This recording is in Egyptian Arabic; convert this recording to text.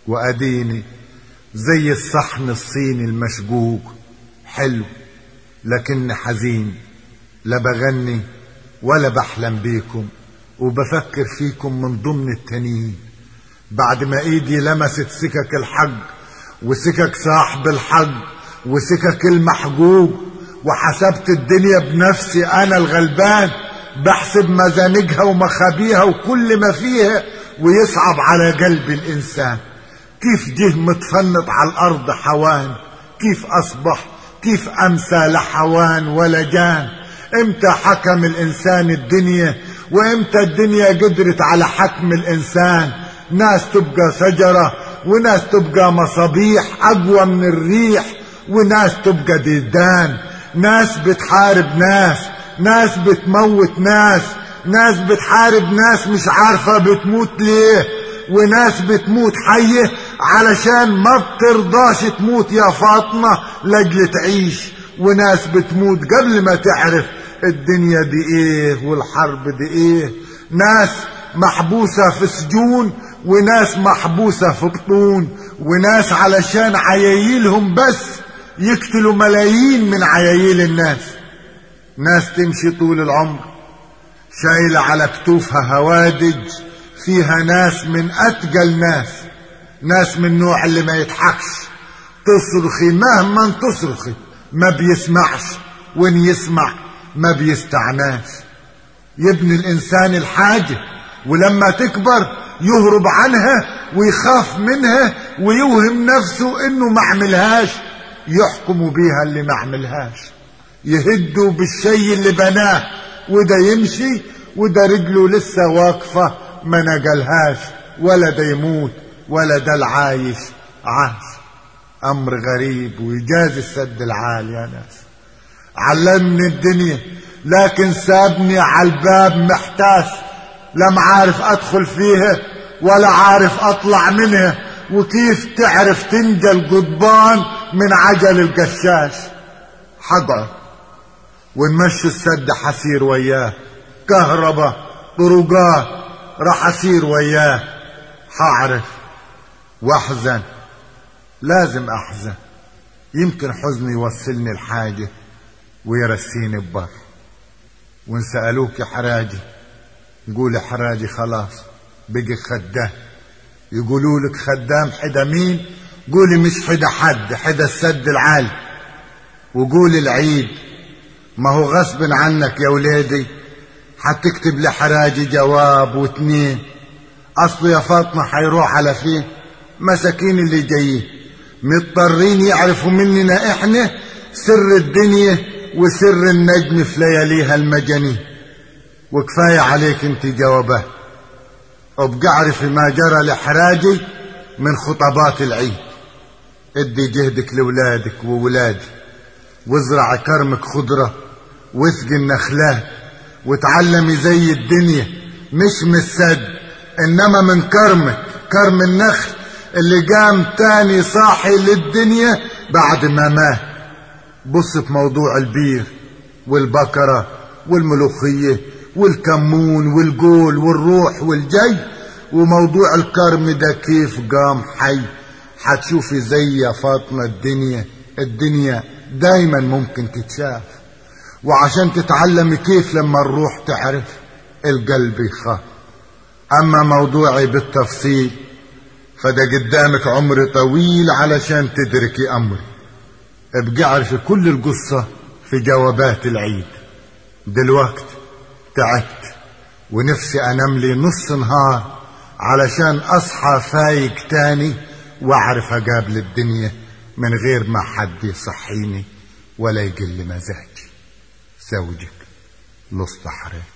وأديني زي الصحن الصيني المشقوق حلو لكن حزين لا بغني ولا بحلم بيكم وبفكر فيكم من ضمن التانيين بعد ما ايدي لمست سكك الحق وسكك صاحب الحق وسكك المحجوج وحسبت الدنيا بنفسي انا الغلبان بحسب مزانجها ومخابيها وكل ما فيها ويصعب على قلب الانسان كيف جه متفنط على الارض حوان كيف اصبح كيف امسى لحوان ولا جان امتى حكم الانسان الدنيا وامتى الدنيا قدرت على حكم الانسان ناس تبقى شجرة وناس تبقى مصابيح اقوى من الريح وناس تبقى ديدان ناس بتحارب ناس ناس بتموت ناس ناس بتحارب ناس مش عارفة بتموت ليه وناس بتموت حية علشان ما بترضاش تموت يا فاطمة لاجل تعيش وناس بتموت قبل ما تعرف الدنيا دي ايه والحرب دي ايه ناس محبوسة في سجون وناس محبوسة في بطون وناس علشان عيايلهم بس يقتلوا ملايين من عيايل الناس ناس تمشي طول العمر شايلة على كتوفها هوادج فيها ناس من أتقل ناس ناس من النوع اللي ما يضحكش تصرخي مهما تصرخي ما بيسمعش وان يسمع ما بيستعناش يبني الإنسان الحاجة ولما تكبر يهرب عنها ويخاف منها ويوهم نفسه انه ما عملهاش يحكموا بيها اللي ما عملهاش يهدوا بالشي اللي بناه وده يمشي وده رجله لسه واقفة ما نقلهاش ولا ده يموت ولا ده العايش عاش أمر غريب ويجاز السد العالي يا ناس علمني الدنيا لكن سابني على الباب محتاس لم عارف أدخل فيها ولا عارف أطلع منها وكيف تعرف تنجى القضبان من عجل القشاش حضر ونمشي السد حسير وياه كهرباء طرقات راح اسير وياه حعرف واحزن لازم احزن يمكن حزني يوصلني الحاجة ويرسيني ببر وان سألوك يا حراجي قول حراجي خلاص بقي خدام يقولوا لك خدام حدا مين قولي مش حدا حد حدا السد العالي وقولي العيد ما هو غصب عنك يا ولادي حتكتب لحراجي جواب واتنين اصله يا فاطمة حيروح على فين مساكين اللي جايين مضطرين يعرفوا مننا احنا سر الدنيا وسر النجم في لياليها المجانين وكفاية عليك انت جوابات ابقى اعرفي ما جرى لحراجي من خطبات العيد ادي جهدك لولادك وولادي وازرع كرمك خضرة واسقي النخلات وتعلمي زي الدنيا مش من السد انما من كرمك كرم النخل اللي قام تاني صاحي للدنيا بعد ما مات بص في موضوع البير والبكرة والملوخية والكمون والجول والروح والجي وموضوع الكرم ده كيف قام حي حتشوفي زي يا فاطمة الدنيا الدنيا دايما ممكن تتشاف وعشان تتعلمي كيف لما الروح تعرف القلب يخاف اما موضوعي بالتفصيل فده قدامك عمر طويل علشان تدركي امري ابقى اعرفي كل القصة في جوابات العيد دلوقت تعبت ونفسي انام لي نص نهار علشان اصحى فايق تاني واعرف اقابل الدنيا من غير ما حد يصحيني ولا يقل مزاجي زوجك لص حرام